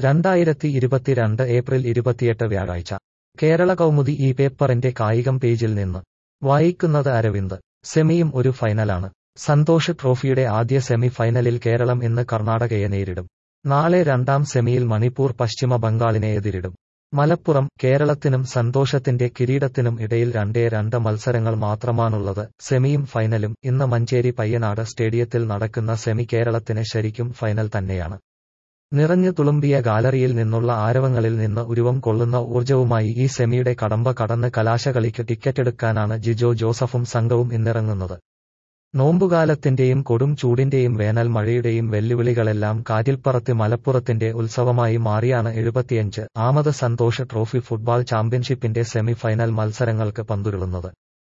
രണ്ടായിരത്തി ഇരുപത്തിരണ്ട് ഏപ്രിൽ ഇരുപത്തിയെട്ട് വ്യാഴാഴ്ച കേരള കൗമുദി ഈ പേപ്പറിന്റെ കായികം പേജിൽ നിന്ന് വായിക്കുന്നത് അരവിന്ദ് സെമിയും ഒരു ഫൈനലാണ് സന്തോഷ് ട്രോഫിയുടെ ആദ്യ സെമി ഫൈനലിൽ കേരളം ഇന്ന് കർണാടകയെ നേരിടും നാളെ രണ്ടാം സെമിയിൽ മണിപ്പൂർ പശ്ചിമ ബംഗാളിനെ എതിരിടും മലപ്പുറം കേരളത്തിനും സന്തോഷത്തിന്റെ കിരീടത്തിനും ഇടയിൽ രണ്ടേ രണ്ട് മത്സരങ്ങൾ മാത്രമാണുള്ളത് സെമിയും ഫൈനലും ഇന്ന് മഞ്ചേരി പയ്യനാട് സ്റ്റേഡിയത്തിൽ നടക്കുന്ന സെമി കേരളത്തിന് ശരിക്കും ഫൈനൽ തന്നെയാണ് നിറഞ്ഞു തുളുമ്പിയ ഗാലറിയിൽ നിന്നുള്ള ആരവങ്ങളിൽ നിന്ന് ഉരുവം കൊള്ളുന്ന ഊർജവുമായി ഈ സെമിയുടെ കടമ്പ കടന്ന് കലാശകളിക്ക് ടിക്കറ്റെടുക്കാനാണ് ജിജോ ജോസഫും സംഘവും ഇന്നിറങ്ങുന്നത് നോമ്പുകാലത്തിന്റെയും കൊടും ചൂടിന്റെയും വേനൽ മഴയുടെയും വെല്ലുവിളികളെല്ലാം കാറ്റിൽപ്പറത്തി മലപ്പുറത്തിന്റെ ഉത്സവമായി മാറിയാണ് എഴുപത്തിയഞ്ച് ആമത് സന്തോഷ് ട്രോഫി ഫുട്ബോൾ ചാമ്പ്യൻഷിപ്പിന്റെ സെമി ഫൈനൽ മത്സരങ്ങൾക്ക് പന്തുരുളുന്നത്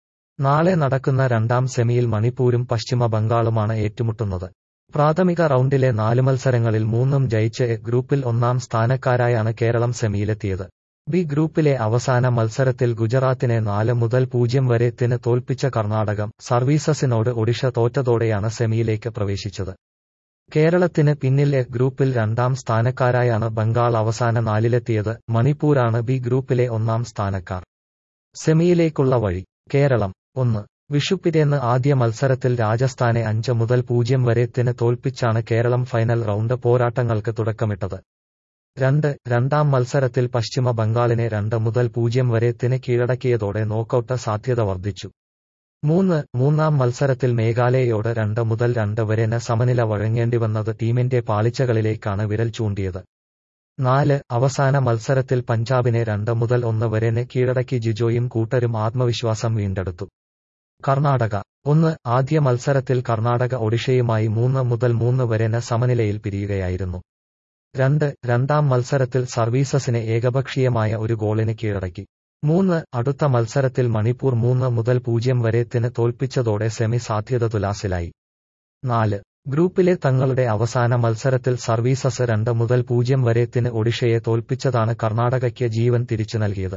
നാളെ നടക്കുന്ന രണ്ടാം സെമിയിൽ മണിപ്പൂരും പശ്ചിമ ബംഗാളുമാണ് ഏറ്റുമുട്ടുന്നത് പ്രാഥമിക റൗണ്ടിലെ നാല് മത്സരങ്ങളിൽ മൂന്നും ജയിച്ച് എ ഗ്രൂപ്പിൽ ഒന്നാം സ്ഥാനക്കാരായാണ് കേരളം സെമിയിലെത്തിയത് ബി ഗ്രൂപ്പിലെ അവസാന മത്സരത്തിൽ ഗുജറാത്തിനെ നാല് മുതൽ പൂജ്യം വരെ ത്തിന് തോൽപ്പിച്ച കർണാടകം സർവീസസിനോട് ഒഡിഷ തോറ്റതോടെയാണ് സെമിയിലേക്ക് പ്രവേശിച്ചത് കേരളത്തിന് പിന്നിൽ എ ഗ്രൂപ്പിൽ രണ്ടാം സ്ഥാനക്കാരായാണ് ബംഗാൾ അവസാന നാലിലെത്തിയത് മണിപ്പൂരാണ് ബി ഗ്രൂപ്പിലെ ഒന്നാം സ്ഥാനക്കാർ സെമിയിലേക്കുള്ള വഴി കേരളം ഒന്ന് വിഷുപ്പിരേന്ന് ആദ്യ മത്സരത്തിൽ രാജസ്ഥാനെ അഞ്ച് മുതൽ പൂജ്യം വരെ ത്തിന് തോൽപ്പിച്ചാണ് കേരളം ഫൈനൽ റൗണ്ട് പോരാട്ടങ്ങൾക്ക് തുടക്കമിട്ടത് രണ്ട് രണ്ടാം മത്സരത്തിൽ പശ്ചിമ ബംഗാളിനെ രണ്ട് മുതൽ പൂജ്യം വരെ ത്തിന് കീഴടക്കിയതോടെ നോക്കൌട്ട് സാധ്യത വർദ്ധിച്ചു മൂന്ന് മൂന്നാം മത്സരത്തിൽ മേഘാലയയോട് രണ്ട് മുതൽ രണ്ട് വരെന് സമനില വഴങ്ങേണ്ടി വന്നത് ടീമിന്റെ പാളിച്ചകളിലേക്കാണ് വിരൽ ചൂണ്ടിയത് നാല് അവസാന മത്സരത്തിൽ പഞ്ചാബിനെ രണ്ട് മുതൽ ഒന്ന് വരെന് കീഴടക്കി ജിജോയും കൂട്ടരും ആത്മവിശ്വാസം വീണ്ടെടുത്തു കർണാടക ഒന്ന് ആദ്യ മത്സരത്തിൽ കർണാടക ഒഡീഷയുമായി മൂന്ന് മുതൽ മൂന്ന് വരെന് സമനിലയിൽ പിരിയുകയായിരുന്നു രണ്ട് രണ്ടാം മത്സരത്തിൽ സർവീസസിനെ ഏകപക്ഷീയമായ ഒരു ഗോളിന് കീഴടക്കി മൂന്ന് അടുത്ത മത്സരത്തിൽ മണിപ്പൂർ മൂന്ന് മുതൽ പൂജ്യം വരെ ത്തിന് തോൽപ്പിച്ചതോടെ സെമി സാധ്യത തുലാസിലായി നാല് ഗ്രൂപ്പിലെ തങ്ങളുടെ അവസാന മത്സരത്തിൽ സർവീസസ് രണ്ട് മുതൽ പൂജ്യം വരെ ത്തിന് ഒഡീഷയെ തോൽപ്പിച്ചതാണ് കർണാടകയ്ക്ക് ജീവൻ തിരിച്ചു നൽകിയത്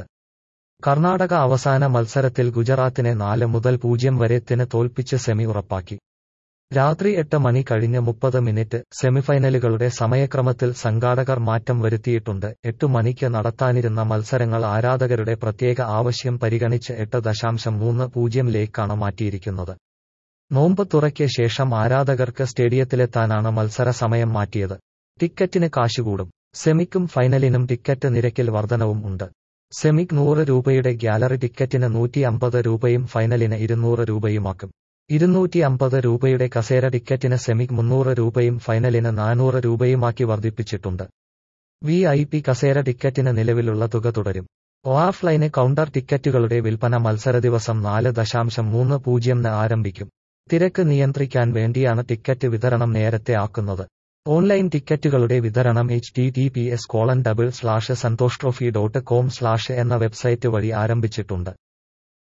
കർണാടക അവസാന മത്സരത്തിൽ ഗുജറാത്തിനെ നാല് മുതൽ പൂജ്യം വരെ ത്തിന് തോൽപ്പിച്ച് സെമി ഉറപ്പാക്കി രാത്രി എട്ട് മണി കഴിഞ്ഞ് മുപ്പത് മിനിറ്റ് സെമിഫൈനലുകളുടെ സമയക്രമത്തിൽ സംഘാടകർ മാറ്റം വരുത്തിയിട്ടുണ്ട് എട്ടു മണിക്ക് നടത്താനിരുന്ന മത്സരങ്ങൾ ആരാധകരുടെ പ്രത്യേക ആവശ്യം പരിഗണിച്ച് എട്ട് ദശാംശം മൂന്ന് പൂജ്യംലേക്കാണ് മാറ്റിയിരിക്കുന്നത് നോമ്പ് തുറയ്ക്ക് ശേഷം ആരാധകർക്ക് സ്റ്റേഡിയത്തിലെത്താനാണ് മത്സര സമയം മാറ്റിയത് ടിക്കറ്റിന് കാശുകൂടും സെമിക്കും ഫൈനലിനും ടിക്കറ്റ് നിരക്കിൽ വർധനവും ഉണ്ട് സെമിക് നൂറ് രൂപയുടെ ഗ്യാലറി ടിക്കറ്റിന് നൂറ്റി അമ്പത് രൂപയും ഫൈനലിന് ഇരുന്നൂറ് രൂപയുമാക്കും ഇരുന്നൂറ്റി അമ്പത് രൂപയുടെ കസേര ടിക്കറ്റിന് സെമിക് മുന്നൂറ് രൂപയും ഫൈനലിന് നാനൂറ് രൂപയുമാക്കി വർദ്ധിപ്പിച്ചിട്ടുണ്ട് വി ഐ പി കസേര ടിക്കറ്റിന് നിലവിലുള്ള തുക തുടരും ഓഫ്ലൈന് കൗണ്ടർ ടിക്കറ്റുകളുടെ വിൽപ്പന മത്സര ദിവസം നാല് ദശാംശം മൂന്ന് പൂജ്യംന് ആരംഭിക്കും തിരക്ക് നിയന്ത്രിക്കാൻ വേണ്ടിയാണ് ടിക്കറ്റ് വിതരണം നേരത്തെ ആക്കുന്നത് ഓൺലൈൻ ടിക്കറ്റുകളുടെ വിതരണം H T T P S colon double slash Santosh trophy dot com slash എന്ന വെബ്സൈറ്റ് വഴി ആരംഭിച്ചിട്ടുണ്ട്